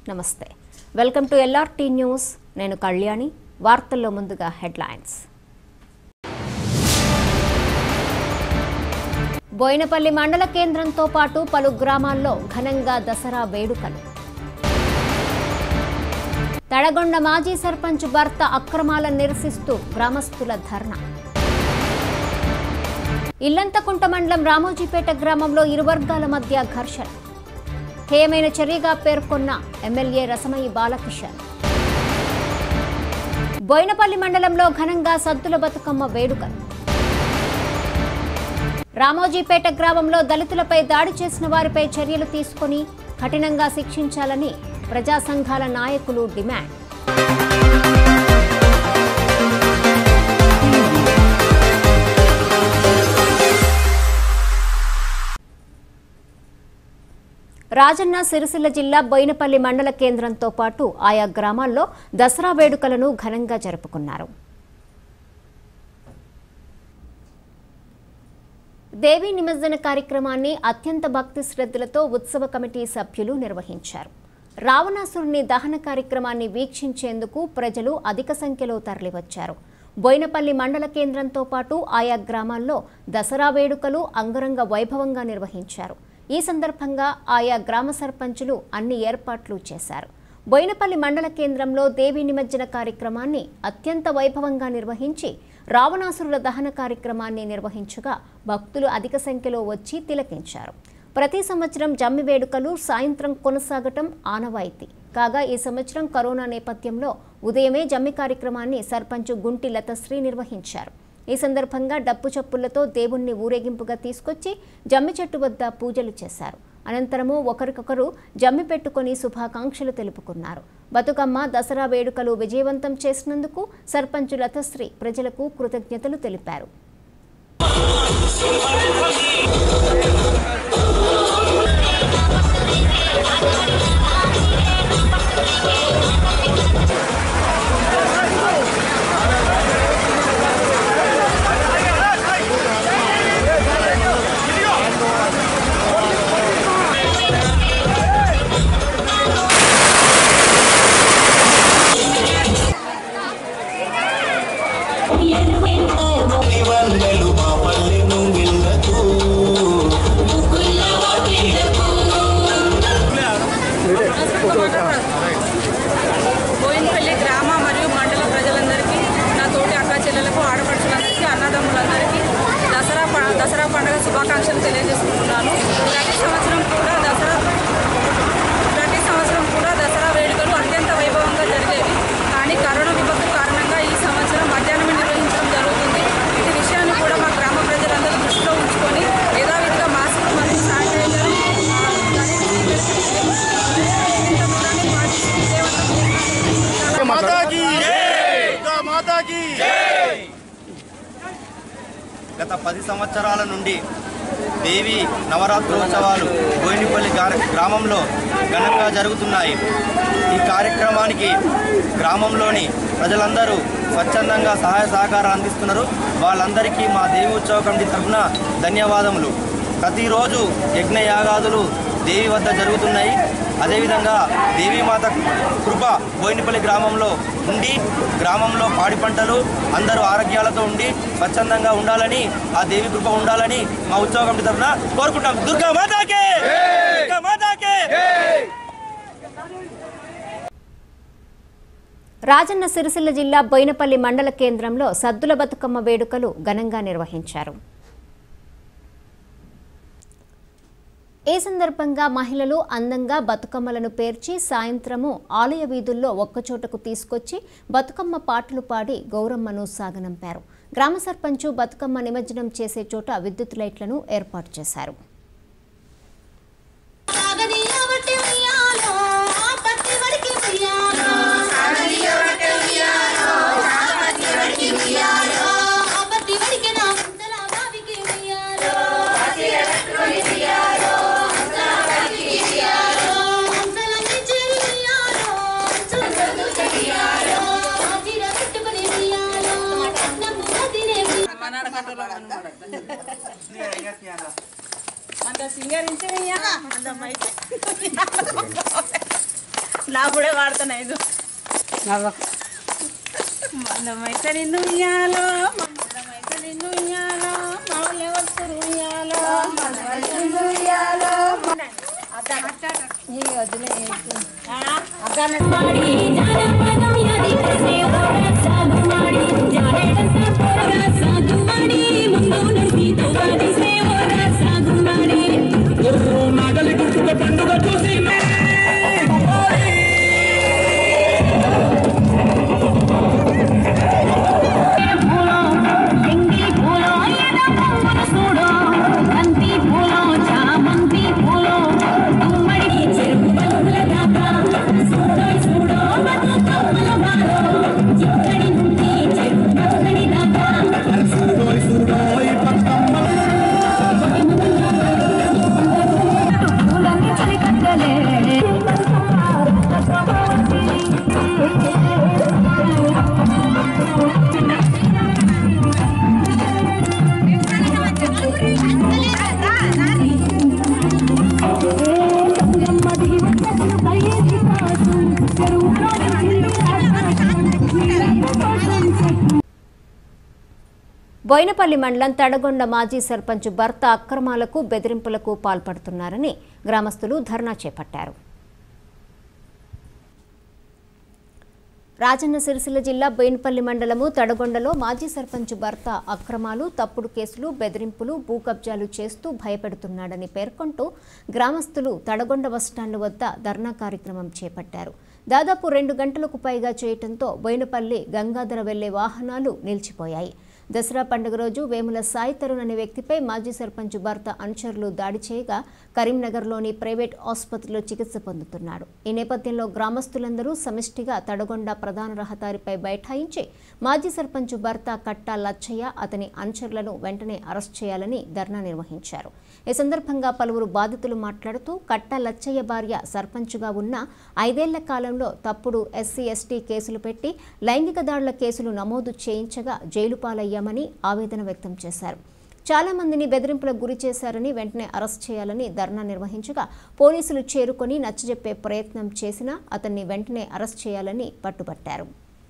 నమస్తే welcome to LRT news నేను కళ్యాణి వార్తల్లో ముందుగా హెడ్లైన్స్ బోయినపల్లి మండల కేంద్రంతో పాటు పలు గ్రామాల్లో ఘనంగా దసరా వేడుకలు తడగొండ మాజీ సర్పంచ్ భర్త అక్రమాలను నిరసిస్తూ గ్రామస్తుల ధర్నా ఇల్లంతకుంట మండలం రామోజీపేట గ్రామంలో ఇరు వర్గాల మధ్య ఘర్షణ హేయమైన చర్యగా పేర్కొన్న ఎమ్మెల్యే రసమయి బాలకిషన్ బోయినపల్లి మండలంలో ఘనంగా సద్దుల బతుకమ్మ వేడుకలు రామోజీపేట గ్రామంలో దళితులపై దాడి చేసిన వారిపై చర్యలు తీసుకొని కఠినంగా శిక్షించాలని ప్రజా సంఘాల నాయకులు డిమాండ్ రాజన్న సిరిసిల్ల జిల్లా బోయినపల్లి మండల కేంద్రంతో పాటు ఆయా గ్రామాల్లో దసరా వేడుకలను ఘనంగా జరుపుకున్నారు దేవీ నిమజ్జన కార్యక్రమాన్ని అత్యంత భక్తి శ్రద్ధలతో ఉత్సవ కమిటీ సభ్యులు నిర్వహించారు రావణాసురుని దహన కార్యక్రమాన్ని వీక్షించేందుకు ప్రజలు అధిక సంఖ్యలో తరలివచ్చారు బోయినపల్లి మండల కేంద్రంతో పాటు ఆయా గ్రామాల్లో దసరా వేడుకలు అంగరంగ వైభవంగా నిర్వహించారు ఈ సందర్భంగా ఆయా గ్రామ సర్పంచులు అన్ని ఏర్పాట్లు చేశారు బోయినపల్లి మండల కేంద్రంలో దేవీ నిమజ్జన కార్యక్రమాన్ని అత్యంత వైభవంగా నిర్వహించి రావణాసురుల దహన కార్యక్రమాన్ని నిర్వహించగా భక్తులు అధిక సంఖ్యలో వచ్చి తిలకించారు ప్రతి సంవత్సరం జమ్మి వేడుకలు సాయంత్రం కొనసాగటం ఆనవాయితీ కాగా ఈ సంవత్సరం కరోనా నేపథ్యంలో ఉదయమే జమ్మి కార్యక్రమాన్ని సర్పంచ్ గుంటి లతశ్రీ నిర్వహించారు ఈ సందర్భంగా డప్పు చప్పులతో దేవుణ్ణి ఊరేగింపుగా తీసుకొచ్చి జమ్మి చెట్టు వద్ద పూజలు చేశారు అనంతరము ఒకరికొకరు జమ్మి పెట్టుకొని శుభాకాంక్షలు తెలుపుకున్నారు బతుకమ్మ దసరా వేడుకలు విజయవంతం చేసినందుకు సర్పంచ్ లతశ్రీ ప్రజలకు కృతజ్ఞతలు తెలిపారు వల్లెలు మా పల్లెను వెళ్ళకు బోయినపల్లి గ్రామ మరియు మండల ప్రజలందరికీ నా తోటి అక్క చెల్లెలకు ఆడపడుచులందరికీ అన్నదమ్ములందరికీ దసరా ప- దసరా పండుగ శుభాకాంక్షలు తెలియజేసుకుంటున్నాను ప్రతి సంవత్సరం కూడా దసరా ప్రతి సంవత్సరం కూడా దసరా వేడుకలు అత్యంత వైభవంగా జరిగేవి కానీ కరోనా విపత్తు కారణంగా ఈ సంవత్సరం మధ్యాహ్నమే నిర్వహించడం జరుగుతుంది ఈ విషయాన్ని కూడా మా గ్రామ ప్రజలందరూ దృష్టిలో ఉంచుకొని యథావిధిగా మాస్క్ మరియు శానిటైజర్ माता की దుర్గా మాతా की గత పది సంవత్సరాల నుండి దేవి నవరాత్రోత్సవాలు బోయినపల్లి గార- గ్రామంలో ఘనంగా జరుగుతున్నాయి ఈ కార్యక్రమానికి గ్రామంలోని ప్రజలందరూ స్వచ్ఛందంగా సహాయ సహకారాలు అందిస్తున్నారు వాళ్ళందరికీ మా దేవి ఉత్సవ కమిటీ తరఫున ధన్యవాదములు ప్రతిరోజు యజ్ఞ యాగాదులు దేవి వద్ద జరుగుతున్నాయి అదేవిధంగా దేవీమాత కృప బోయినపల్లి గ్రామంలో ఉండి గ్రామంలో పాడి పంటలు అందరూ ఆరోగ్యాలతో ఉండి స్వచ్ఛందంగా ఉండాలని ఆ దేవి కృప ఉండాలని మా ఉత్సవ కమిటీ తరఫున కోరుకుంటాం దుర్గా మాతాకే దుర్గా మాతాకే రాజన్న సిరిసిల్ల జిల్లా బోయినపల్లి మండల కేంద్రంలో సద్దుల బతుకమ్మ వేడుకలు ఘనంగా నిర్వహించారు ఈ సందర్భంగా మహిళలు అందంగా బతుకమ్మలను పేర్చి సాయంత్రము ఆలయ వీధుల్లో ఒక్కచోటకు తీసుకొచ్చి బతుకమ్మ పాటలు పాడి గౌరమ్మను సాగనంపారు గ్రామ సర్పంచు బతుకమ్మ నిమజ్జనం చేసే చోట విద్యుత్ లైట్లను ఏర్పాటు చేశారు సాగదీయవట్టి ఉయ్యాలో, ఆ పత్తి వడికి ఉయ్యాలో. ఆ పత్తి వడికి నా ముందల బావికి ఉయ్యాలో. అంతల నిచ్చెరు ఉయ్యాలో, ఉయ్యాలో. ఆ చీర కట్టుకుని ఉయ్యాలో, అన్నం తినే ఉయ్యాలో. అంత సింగరించే అప్పుడే వాడుతున్నా ఇది మందమైతే నిన్ను ఉయ్యాలో మందమైతే నిన్ను ఉయ్యాలో మౌలే వస్తురు ఉయ్యాలో మందమైతే నిన్ను ఉయ్యాలో బోయినపల్లి మండలం తడగొండ మాజీ సర్పంచ్ భర్త అక్రమాలకు బెదిరింపులకు పాల్పడుతున్నారని గ్రామస్తులు ధర్నా చేపట్టారు రాజన్న సిరిసిల్ల జిల్లా బోయినపల్లి మండలము తడగొండలో మాజీ సర్పంచ్ భర్త అక్రమాలు తప్పుడు కేసులు బెదిరింపులు భూ కబ్జాలు చేస్తూ భయపెడుతున్నాడని పేర్కొంటూ గ్రామస్తులు తడగొండ బస్టాండ్ వద్ద ధర్నా కార్యక్రమం చేపట్టారు దాదాపు రెండు గంటలకు పైగా చేయటంతో బోయినపల్లి గంగాధర వెళ్లే వాహనాలు నిలిచిపోయాయి దసరా పండుగ రోజు వేముల సాయి తరుణ్ అనే వ్యక్తిపై మాజీ సర్పంచ్ భర్త అనుచరులు దాడి చేయగా కరీంనగర్లోని ప్రైవేట్ ఆసుపత్రిలో చికిత్స పొందుతున్నాడు ఈ నేపథ్యంలో గ్రామస్తులందరూ సమిష్టిగా తడగొండ ప్రధాన రహదారిపై బైఠాయించి మాజీ సర్పంచ్ భర్త కట్టా లచ్చయ్య అతని అనుచరులను వెంటనే అరెస్ట్ చేయాలని ధర్నా నిర్వహించారు ఈ సందర్భంగా పలువురు బాధితులు మాట్లాడుతూ కట్టా లచ్చయ్య భార్య సర్పంచ్గా ఉన్న ఐదేళ్ల కాలంలో తప్పుడు ఎస్సీ ఎస్టీ కేసులు పెట్టి లైంగిక దాడుల కేసులు నమోదు చేయించగా జైలు పాలయ్యామని ఆవేదన వ్యక్తం చేశారు చాలా మందిని బెదిరింపులకు గురి చేశారని వెంటనే అరెస్ట్ చేయాలని ధర్నా నిర్వహించగా పోలీసులు చేరుకొని నచ్చజెప్పే ప్రయత్నం చేసినా అతన్ని వెంటనే అరెస్ట్ చేయాలని పట్టుబట్టారు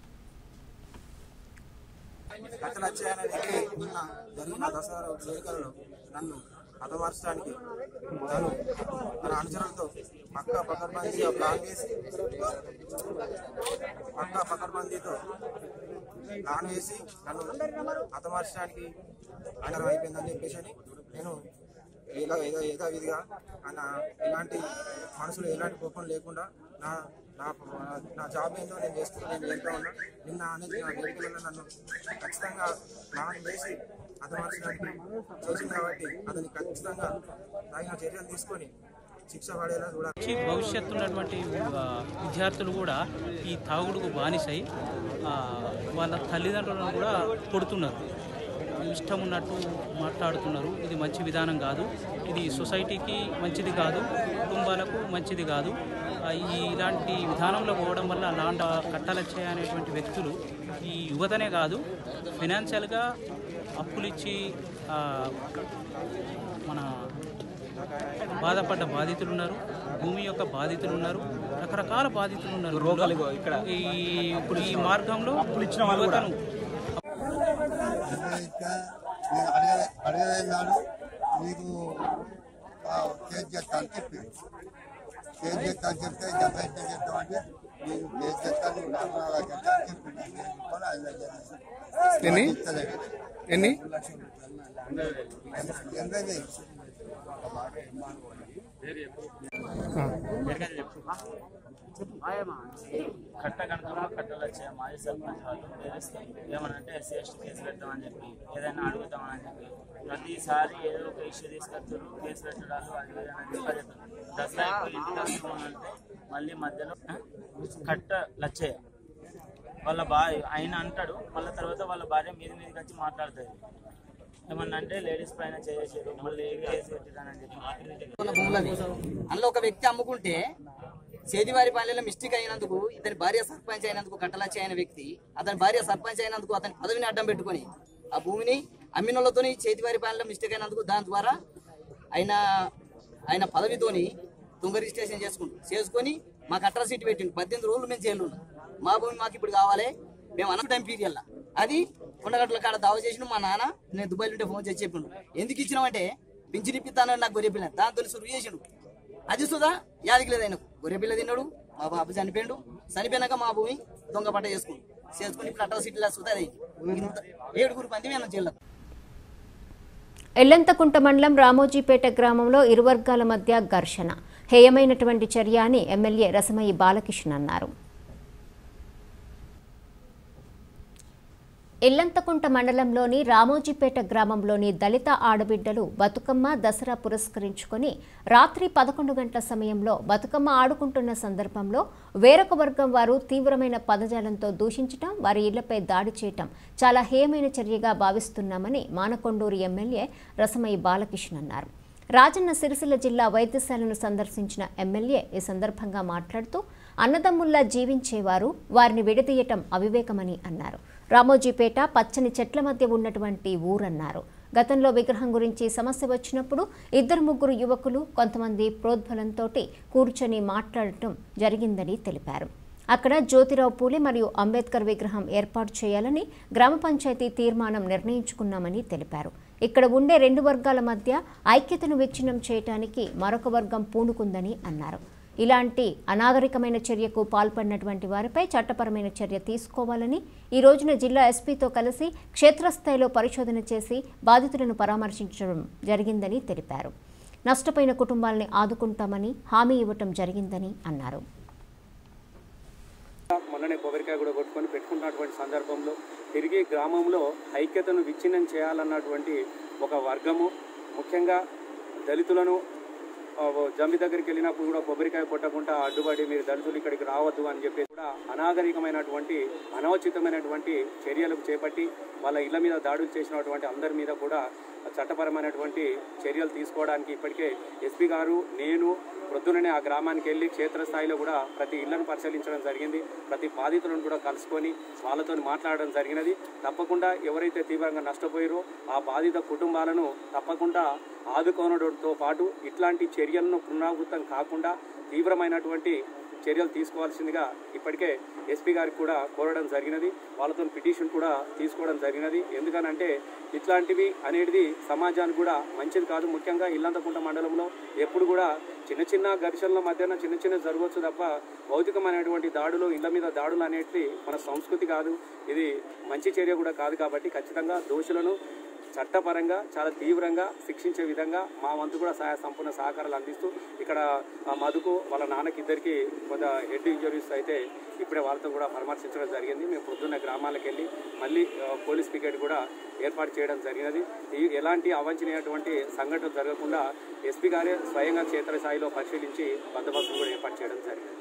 కట్టలు వచ్చాయనేది నిన్న జరిగిన దసరా వేడుకలలో నన్ను హతమార్చడానికి తను తన అనుచరులతో పక్క పకడ్బందీగా ప్లాన్ చేసి పక్క పకడ్బందీతో ప్లాన్ వేసి నన్ను హతమార్చడానికి అంగరం అయిపోయిందని చెప్పేసి అని నేను ఇలా ఏదో యథావిధిగా నా ఎలాంటి మనసులో ఎలాంటి కోపం లేకుండా నా నా నా జాబ్ ఏంటో నేను చేస్తూ నేను వెళ్తా ఉన్నా నిన్న అనేది నా వేడుకలలో నన్ను ఖచ్చితంగా ప్లాన్ చేసి హతమార్చడానికి చేసింది కాబట్టి అతన్ని ఖచ్చితంగా తగిన చర్యలు తీసుకొని శిక్ష పడేలా చూడాలి మంచి భవిష్యత్తు ఉన్నటువంటి ఆ, విద్యార్థులు కూడా ఈ తాగుడుకు బానిసై ఆ, వాళ్ళ తల్లిదండ్రులను కూడా కొడుతున్నారు ఇష్టం ఉన్నట్టు మాట్లాడుతున్నారు ఇది మంచి విధానం కాదు ఇది సొసైటీకి మంచిది కాదు కుటుంబాలకు మంచిది కాదు ఆ, ఈ ఇలాంటి విధానంలో పోవడం వల్ల లాంటి కట్టాలచ్చే అనేటువంటి వ్యక్తులు ఈ యువతనే కాదు ఫినాన్షియల్గా అప్పులిచ్చి ఆ, మన బాధపడ్డ బాధితులు ఉన్నారు భూమి యొక్క బాధితులు ఉన్నారు రకరకాల బాధితులు ఉన్నారు ఇక్కడ ఈ ఇప్పుడు ఈ మార్గంలో యువతను ఇంకా నేను అడగ అడగలేనాడు నీకు ఆ, కేసు చేస్తా అని చెప్పింది కేసు చేస్తా అని చెప్తే డెబ్బై ఎంత చేస్తామంటే నేను కేసు చేస్తాను నువ్వు నాకు నాలుగు చేస్తా అని చెప్పింది నేను చెప్పాను, అది దగ్గర. ఎన్ని? ఇస్తలేదు. ఎన్ని ఎనభై వేలు. కట్ట కనుక కట్టలు వచ్చే మాజీ సర్పంచ్ వాళ్ళు బెదిరిస్తాం ఏమనంటే ఎస్సీ ఎస్టీ కేసు పెడతామని చెప్పి ఏదైనా అడుగుతామని చెప్పి ప్రతిసారి ఏదో ఒక ఇష్యూ తీసుకొస్తారు కేసు పెట్టడాలు అది ఇది అని చెప్పి అది దసరా అయిపోయి ఇంటికి వస్తున్నామంటే మళ్ళీ మధ్యలో ఆ, కట్ట లచ్చయ్య వాళ్ళ భార్య ఆయన అంటాడు మళ్ళీ తర్వాత వాళ్ళ భార్య మీద మీదకి వచ్చి మాట్లాడుతుంది ఏమన్నా అంటే లేడీస్ పైన చేసేసారు మళ్ళీ కేసు పెట్టిరానని చెప్పి ఉన్న భూములని అందులో ఒక వ్యక్తి అమ్ముకుంటే సేదివారి పల్లెలో మిస్టేక్ అయినందుకు ఇతని భార్య సర్పంచ్ అయినందుకు కట్టలచ్చి అయిన వ్యక్తి అతని భార్య సర్పంచ్ అయినందుకు అతని పదవిని అడ్డం పెట్టుకొని ఆ భూమిని అమ్మినోళ్ళతోని చేతివారి పల్లెలో మిస్టేక్ అయినందుకు దాని ద్వారా ఆయన ఆయన పదవితోని దొంగ రిజిస్ట్రేషన్ చేసుకుంటు చేసుకొని మాకు అట్రాసిటీ పెట్టిండు పద్దెనిమిది రోజులు మేము జైలు ఉన్నాం మా భూమి మాకు ఇప్పుడు కావాలి మేము అన్న టైం పీరియడ్ అది కొండగట్ల కాడ దావ చేసిన మా నాన్న నేను దుబాయ్లో ఉంటే ఫోన్ చేసి చెప్పిండు ఎందుకు ఇచ్చినామంటే పింఛన్ ఇప్పిస్తాను నాకు గొర్రె పిల్ల దాంతో సురు చేసిండు అది సుధా యాదికి లేదు ఆయనకు గొర్రె పిల్ల తిన్నాడు మా బాబు చనిపోయాడు చనిపోయినాక మా భూమి దొంగ పట్ట చేసుకుండు చేసుకుని ఇప్పుడు అట్రాసిటీలో సుధా అది ఇంత ఏడుగురు మంది మేము జైల్లో ఎల్లంతకుంట మండలం రామోజీపేట గ్రామంలో ఇరు వర్గాల మధ్య ఘర్షణ హేయమైనటువంటి చర్య అని ఎమ్మెల్యే రసమయ్యి బాలకృష్ణ అన్నారు ఎల్లంతకుంట మండలంలోని రామోజీపేట గ్రామంలోని దళిత ఆడబిడ్డలు బతుకమ్మ దసరా పురస్కరించుకొని రాత్రి పదకొండు గంటల సమయంలో బతుకమ్మ ఆడుకుంటున్న సందర్భంలో వేరొక వర్గం వారు తీవ్రమైన పదజాలంతో దూషించటం వారి ఇళ్లపై దాడి చేయటం చాలా హేయమైన చర్యగా భావిస్తున్నామని మానకొండూరు ఎమ్మెల్యే రసమయ్య బాలకృష్ణ అన్నారు రాజన్న సిరిసిల్ల జిల్లా వైద్యశాలను సందర్శించిన ఎమ్మెల్యే ఈ సందర్భంగా మాట్లాడుతూ అన్నదమ్ముల్లా జీవించేవారు వారిని విడదీయటం అవివేకమని అన్నారు రామోజీపేట పచ్చని చెట్ల మధ్య ఉన్నటువంటి ఊరన్నారు గతంలో విగ్రహం గురించి సమస్య వచ్చినప్పుడు ఇద్దరు ముగ్గురు యువకులు కొంతమంది ప్రోద్బలంతో కూర్చొని మాట్లాడటం జరిగిందని తెలిపారు అక్కడ జ్యోతిరావు పూలే మరియు అంబేద్కర్ విగ్రహం ఏర్పాటు చేయాలని గ్రామ పంచాయతీ తీర్మానం నిర్ణయించుకున్నామని తెలిపారు ఇక్కడ ఉండే రెండు వర్గాల మధ్య ఐక్యతను విచ్ఛిన్నం చేయటానికి మరొక వర్గం పూనుకుందని అన్నారు ఇలాంటి అనాగరికమైన చర్యకు పాల్పడినటువంటి వారిపై చట్టపరమైన చర్య తీసుకోవాలని ఈ రోజున జిల్లా ఎస్పీతో కలిసి క్షేత్రస్థాయిలో పరిశోధన చేసి బాధితులను పరామర్శించడం జరిగిందని తెలిపారు నష్టపోయిన కుటుంబాలని ఆదుకుంటామని హామీ ఇవ్వటం జరిగిందని అన్నారు మొన్ననే కొబ్బరికాయ కూడా కొట్టుకొని పెట్టుకున్నటువంటి సందర్భంలో తిరిగి గ్రామంలో ఐక్యతను విచ్ఛిన్నం చేయాలన్నటువంటి ఒక వర్గము ముఖ్యంగా దళితులను ఆ, జంబి దగ్గరికి వెళ్ళినప్పుడు కూడా కొబ్బరికాయ కొట్టకుండా అడ్డుపడి మీరు దళితులు ఇక్కడికి రావద్దు అని చెప్పి కూడా అనాగరికమైనటువంటి అనవచితమైనటువంటి చర్యలు చేపట్టి వాళ్ళ ఇళ్ల మీద దాడులు చేసినటువంటి అందరి మీద కూడా చట్టపరమైనటువంటి చర్యలు తీసుకోవడానికి ఇప్పటికే ఎస్పీ గారు నేను ప్రొద్దుననే ఆ గ్రామానికి వెళ్ళి క్షేత్రస్థాయిలో కూడా ప్రతి ఇళ్లను పరిశీలించడం జరిగింది ప్రతి బాధితులను కూడా కలుసుకొని వాళ్ళతో మాట్లాడడం జరిగినది తప్పకుండా ఎవరైతే తీవ్రంగా నష్టపోయారో ఆ బాధిత కుటుంబాలను తప్పకుండా ఆదుకోనడంతో పాటు ఇట్లాంటి చర్యలను పునరావృతం కాకుండా తీవ్రమైనటువంటి చర్యలు తీసుకోవాల్సిందిగా ఇప్పటికే ఎస్పీ గారికి కూడా కోరడం జరిగినది వాళ్ళతో పిటిషన్ కూడా తీసుకోవడం జరిగినది ఎందుకనంటే ఇట్లాంటివి అనేది సమాజానికి కూడా మంచిది కాదు ముఖ్యంగా ఇల్లంతకుంట మండలంలో ఎప్పుడు కూడా చిన్న చిన్న ఘర్షణల మధ్యన చిన్న చిన్న జరగవచ్చు తప్ప భౌతికమైనటువంటి దాడులు ఇళ్ల మీద దాడులు అనేటివి మన సంస్కృతి కాదు ఇది మంచి చర్య కూడా కాదు కాబట్టి ఖచ్చితంగా దోషులను చట్టపరంగా చాలా తీవ్రంగా శిక్షించే విధంగా మా వంతు కూడా సహాయ సంపూర్ణ సహకారాలు అందిస్తూ ఇక్కడ ఆ మధుకు వాళ్ళ నాన్నకి ఇద్దరికి కొంత హెడ్ ఇంజరీస్ అయితే ఇప్పుడే వాళ్ళతో కూడా పరామర్శించడం జరిగింది మేము పొద్దున్న గ్రామాలకు వెళ్ళి మళ్ళీ ఆ, పోలీస్ పికెట్ కూడా ఏర్పాటు చేయడం జరిగినది ఈ ఎలాంటి అవాంఛనీయటువంటి సంఘటనలు జరగకుండా ఎస్పీ గారే స్వయంగా క్షేత్రస్థాయిలో పరిశీలించి బందోబస్తు కూడా ఏర్పాటు చేయడం జరిగింది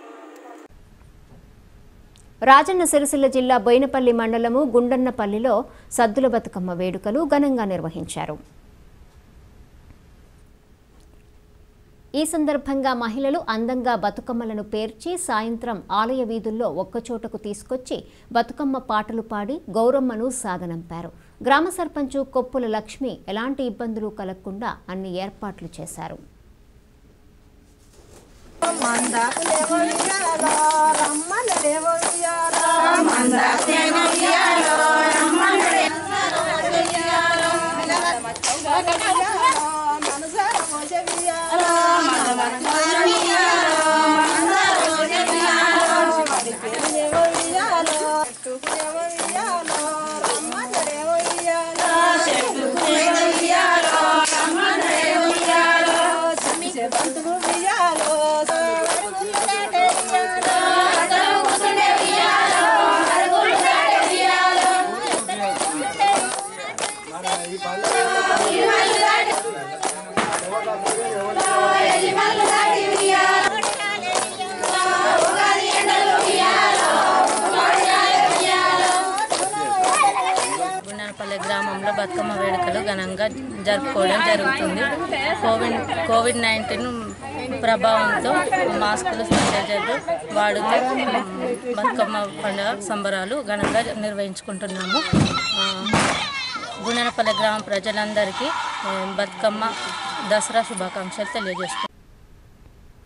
రాజన్న సిరిసిల్ల జిల్లా బోయినపల్లి మండలము గుండన్నపల్లిలో సద్దుల బతుకమ్మ వేడుకలు ఘనంగా నిర్వహించారు ఈ సందర్భంగా మహిళలు అందంగా బతుకమ్మలను పేర్చి సాయంత్రం ఆలయ వీధుల్లో ఒక్కచోటకు తీసుకొచ్చి బతుకమ్మ పాటలు పాడి గౌరమ్మను సాగనంపారు గ్రామ సర్పంచు కొప్పుల లక్ష్మి ఎలాంటి ఇబ్బందులు కలగకుండా అన్ని ఏర్పాట్లు చేశారు గుండనపల్లి గ్రామంలో బతుకమ్మ వేడుకలు ఘనంగా జరుపుకోవడం జరుగుతుంది కోవిడ్ కోవిడ్ నైన్టీన్ ప్రభావంతో మాస్కులు శానిటైజర్లు వాడుతూ బతుకమ్మ పండుగ సంబరాలు ఘనంగా నిర్వహించుకుంటున్నాము ఆ, గుండనపల్లి గ్రామ ప్రజలందరికీ ఆ, బతుకమ్మ దసరా శుభాకాంక్షలు తెలియజేస్తున్నాము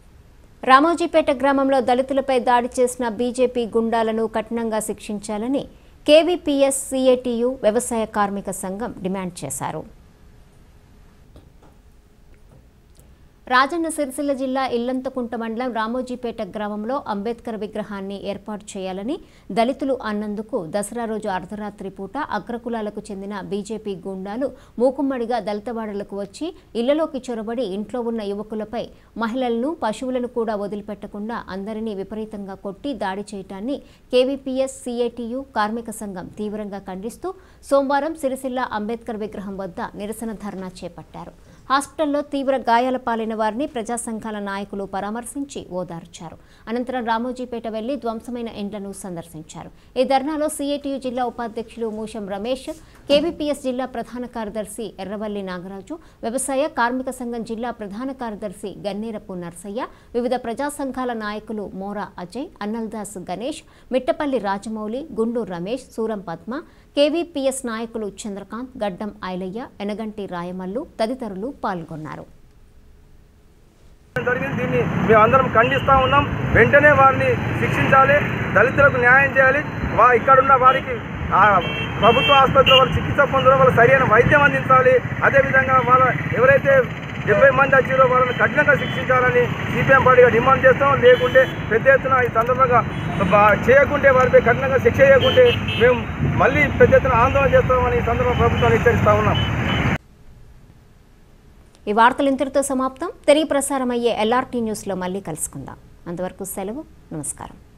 రామోజీపేట గ్రామంలో దళితులపై దాడి చేసిన బీజేపీ గుండాలను కఠినంగా శిక్షించాలని కేవీపీఎస్ సిఐటియు వ్యవసాయ కార్మిక సంఘం డిమాండ్ చేశారు రాజన్న సిరిసిల్ల జిల్లా ఇల్లంతకుంట మండలం రామోజీపేట గ్రామంలో అంబేద్కర్ విగ్రహాన్ని ఏర్పాటు చేయాలని దళితులు అన్నందుకు దసరా రోజు అర్ధరాత్రి పూట అగ్రకులాలకు చెందిన బీజేపీ గూండాలు మూకుమ్మడిగా దళితవాడలకు వచ్చి ఇళ్లలోకి చొరబడి ఇంట్లో ఉన్న యువకులపై మహిళలను పశువులను కూడా వదిలిపెట్టకుండా అందరినీ విపరీతంగా కొట్టి దాడి చేయటాన్ని కేవీపీఎస్ సిఐటియు కార్మిక సంఘం తీవ్రంగా ఖండిస్తూ సోమవారం సిరిసిల్ల అంబేద్కర్ విగ్రహం వద్ద నిరసన ధర్నా చేపట్టారు హాస్పిటల్లో తీవ్ర గాయాల పాలైన వారిని ప్రజా సంఘాల నాయకులు పరామర్శించి ఓదార్చారు అనంతరం రామోజీపేట వెళ్లి ధ్వంసమైన ఇండ్లను సందర్శించారు ఈ ధర్నాలో సిఐటియు జిల్లా ఉపాధ్యక్షులు మూషం రమేష్ కేవీపీఎస్ జిల్లా ప్రధాన కార్యదర్శి ఎర్రవల్లి నాగరాజు వ్యవసాయ కార్మిక సంఘం జిల్లా ప్రధాన కార్యదర్శి గన్నేరపు నర్సయ్య వివిధ ప్రజా సంఘాల నాయకులు మోరా అజయ్ అన్నల్దాస్ గణేష్ మిట్టపల్లి రాజమౌళి గుండూరు రమేష్ సూరం పద్మ కేవీపీఎస్ నాయకులు చంద్రకాంత్ గడ్డం ఐలయ్య ఎనగంటి రాయమల్లు తదితరులు పాల్గొన్నారు జరిగింది దీన్ని మేము అందరం ఖండిస్తూ ఉన్నాం వెంటనే వారిని శిక్షించాలి దళితులకు న్యాయం చేయాలి వా ఇక్కడున్న వారికి ఆ ప్రభుత్వ ఆసుపత్రిలో వాళ్ళు చికిత్స పొందడం వాళ్ళు సరైన వైద్యం అందించాలి అదేవిధంగా వాళ్ళ ఎవరైతే డెబ్బై మంది వచ్చారో వాళ్ళని కఠినంగా శిక్షించాలని సిపిఎం పార్టీగా డిమాండ్ చేస్తాం లేకుంటే పెద్ద ఎత్తున ఈ సందర్భంగా బా- చేయకుంటే వారిపై కఠినంగా శిక్ష చేయకుంటే మేము మళ్ళీ పెద్ద ఎత్తున ఆందోళన చేస్తామని ఈ సందర్భంగా ప్రభుత్వాన్ని హెచ్చరిస్తా ఉన్నాం ఈ వార్తలు ఇంతటితో సమాప్తం తిరిగి ప్రసారం అయ్యే ఎల్ఆర్టీ న్యూస్లో మళ్ళీ కలుసుకుందాం అంతవరకు సెలవు నమస్కారం